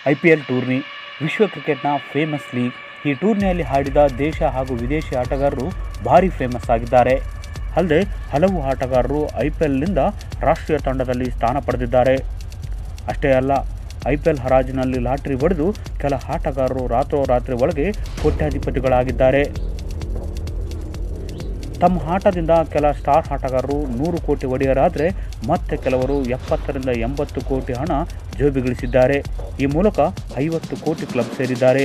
I P L tourney ವಿಶ್ವ ಕ್ರಿಕೆಟ್ನ famous league ಈ ಟೂರ್ನಿಯಲ್ಲಿ ಆಡಿದ ದೇಶ ಹಾಗೂ ವಿದೇಶಿ ಆಟಗಾರರು ಭಾರಿ ಫೇಮಸ್ ಆಗಿದ್ದಾರೆ ಅಲ್ಲದೆ ಹಲವು ಆಟಗಾರರು ಐ ಪಿ ಎಲ್ನಿಂದ ರಾಷ್ಟ್ರೀಯ ತಂಡದಲ್ಲಿ ಸ್ಥಾನ ಪಡೆದಿದ್ದಾರೆ ಅಷ್ಟೇ ಅಲ್ಲ ಐ ಪಿ ಎಲ್ ಹರಾಜಿನಲ್ಲಿ ಲಾಟರಿ ಹೊಡೆದು ಕೆಲ ಆಟಗಾರರು ರಾತ್ರೋರಾತ್ರಿ ಒಳಗೆ ಕೋಟ್ಯಾಧಿಪತಿಗಳಾಗಿದ್ದಾರೆ ತಮ್ಮ ಆಟದಿಂದ ಕೆಲ ಸ್ಟಾರ್ ಆಟಗಾರರು ನೂರು ಕೋಟಿ ಒಡೆಯರಾದರೆ ಮತ್ತೆ ಕೆಲವರು ಎಪ್ಪತ್ತರಿಂದ ಎಂಬತ್ತು ಕೋಟಿ ಹಣ ಜೋಬಿಗಳಿಸಿದ್ದಾರೆ ಈ ಮೂಲಕ ಐವತ್ತು ಕೋಟಿ ಕ್ಲಬ್ ಸೇರಿದ್ದಾರೆ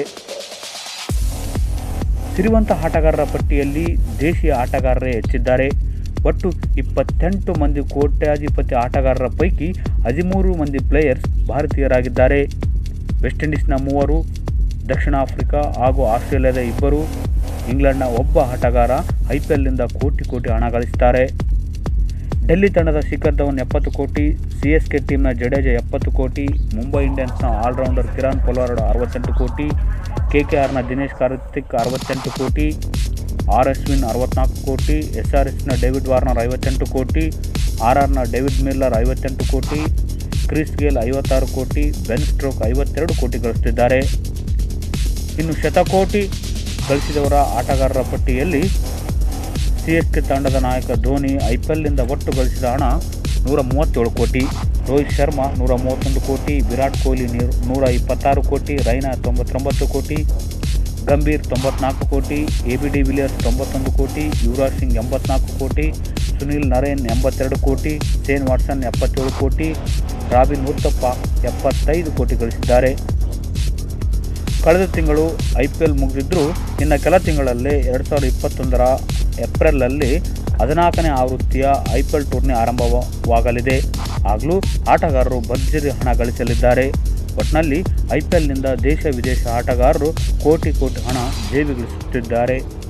ಸಿರಿವಂತ ಆಟಗಾರರ ಪಟ್ಟಿಯಲ್ಲಿ ದೇಶೀಯ ಆಟಗಾರರೇ ಹೆಚ್ಚಿದ್ದಾರೆ ಒಟ್ಟು ಇಪ್ಪತ್ತೆಂಟು ಮಂದಿ ಕೋಟ್ಯಾಧಿಪತಿ ಆಟಗಾರರ ಪೈಕಿ ಹದಿಮೂರು ಮಂದಿ ಪ್ಲೇಯರ್ಸ್ ಭಾರತೀಯರಾಗಿದ್ದಾರೆ ವೆಸ್ಟ್ ಇಂಡೀಸ್ನ ಮೂವರು ದಕ್ಷಿಣ ಆಫ್ರಿಕಾ ಹಾಗೂ ಆಸ್ಟ್ರೇಲಿಯಾದ ಇಬ್ಬರು ಇಂಗ್ಲೆಂಡ್ನ ಒಬ್ಬ ಆಟಗಾರ ಐ ಪಿ ಎಲ್ನಿಂದ ಕೋಟಿ ಕೋಟಿ ಹಣ ಗಳಿಸ್ತಾರೆ ಡೆಲ್ಲಿ ತಂಡದ ಶಿಖರ್ ಧವನ್ ಎಪ್ಪತ್ತು ಕೋಟಿ ಸಿ ಎಸ್ ಕೆ ಟೀಮ್ನ ಜಡೇಜಾ ಎಪ್ಪತ್ತು ಕೋಟಿ ಮುಂಬೈ ಇಂಡಿಯನ್ಸ್ನ ಆಲ್ರೌಂಡರ್ ಕಿರಾನ್ ಪೊಲಾರ್ಡ್ ಅರವತ್ತೆಂಟು ಕೋಟಿ ಕೆ ಕೆ ಆರ್ನ ದಿನೇಶ್ ಕಾರ್ತಿಕ್ ಅರವತ್ತೆಂಟು ಕೋಟಿ ಆರ್ ಅಶ್ವಿನ್ ಅರವತ್ನಾಲ್ಕು ಕೋಟಿ ಎಸ್ ಆರ್ ಎಸ್ನ ಡೇವಿಡ್ ವಾರ್ನರ್ ಐವತ್ತೆಂಟು ಕೋಟಿ ಆರ್ ಆರ್ನ ಡೇವಿಡ್ ಮಿಲ್ಲರ್ ಐವತ್ತೆಂಟು ಕೋಟಿ ಕ್ರಿಸ್ ಗೇಲ್ ಐವತ್ತಾರು ಕೋಟಿ ಬೆನ್ ಸ್ಟ್ರೋಕ್ ಐವತ್ತೆರಡು ಕೋಟಿ ಗಳಿಸುತ್ತಿದ್ದಾರೆ ಇನ್ನು ಶತಕೋಟಿ ಗಳಿಸಿದವರ ಆಟಗಾರರ ಪಟ್ಟಿಯಲ್ಲಿ ಸಿ ಎಸ್ ಕೆ ತಂಡದ ನಾಯಕ ಧೋನಿ ಐ ಪಿ ಎಲ್ನಿಂದ ಒಟ್ಟು ಗಳಿಸಿದ ಹಣ ನೂರ ಮೂವತ್ತೇಳು ಕೋಟಿ ರೋಹಿತ್ ಶರ್ಮಾ ನೂರ ಮೂವತ್ತೊಂದು ಕೋಟಿ ವಿರಾಟ್ ಕೊಹ್ಲಿ ನೀರು ನೂರ ಇಪ್ಪತ್ತಾರು ಕೋಟಿ ರೈನಾ ತೊಂಬತ್ತೊಂಬತ್ತು ಕೋಟಿ ಗಂಭೀರ್ ತೊಂಬತ್ನಾಲ್ಕು ಕೋಟಿ ಎ ಬಿ ಡಿ ವಿಲಿಯರ್ಸ್ ತೊಂಬತ್ತೊಂದು ಕೋಟಿ ಯುವರಾಜ್ ಸಿಂಗ್ ಎಂಬತ್ನಾಲ್ಕು ಕೋಟಿ ಸುನಿಲ್ ನರೇನ್ ಎಂಬತ್ತೆರಡು ಕೋಟಿ ಸೇನ್ ವಾಟ್ಸನ್ ಎಪ್ಪತ್ತೇಳು ಕೋಟಿ ರಾಬಿನ್ ಉತ್ತಪ್ಪ ಎಪ್ಪತ್ತೈದು ಕೋಟಿ ಗಳಿಸಿದ್ದಾರೆ ಕಳೆದ ತಿಂಗಳು ಐ ಪಿ ಎಲ್ ಮುಗಿದಿದ್ದರೂ ಇನ್ನು ಕೆಲ ತಿಂಗಳಲ್ಲೇ ಎರಡು ಸಾವಿರದ ಇಪ್ಪತ್ತೊಂದರ ಏಪ್ರಿಲಲ್ಲಿ ಹದಿನಾಲ್ಕನೇ ಆವೃತ್ತಿಯ ಐ ಪಿ ಎಲ್ ಟೂರ್ನಿ ಆರಂಭವಾಗಲಿದೆ ಆಗಲೂ ಆಟಗಾರರು ಭರ್ಜರಿ ಹಣ ಗಳಿಸಲಿದ್ದಾರೆ ಒಟ್ಟಿನಲ್ಲಿ ಐ ಪಿ ಎಲ್ನಿಂದ ದೇಶ ವಿದೇಶ ಆಟಗಾರರು ಕೋಟಿ ಕೋಟಿ ಹಣ ಜೇಬಿಗಳಿಸುತ್ತಿದ್ದಾರೆ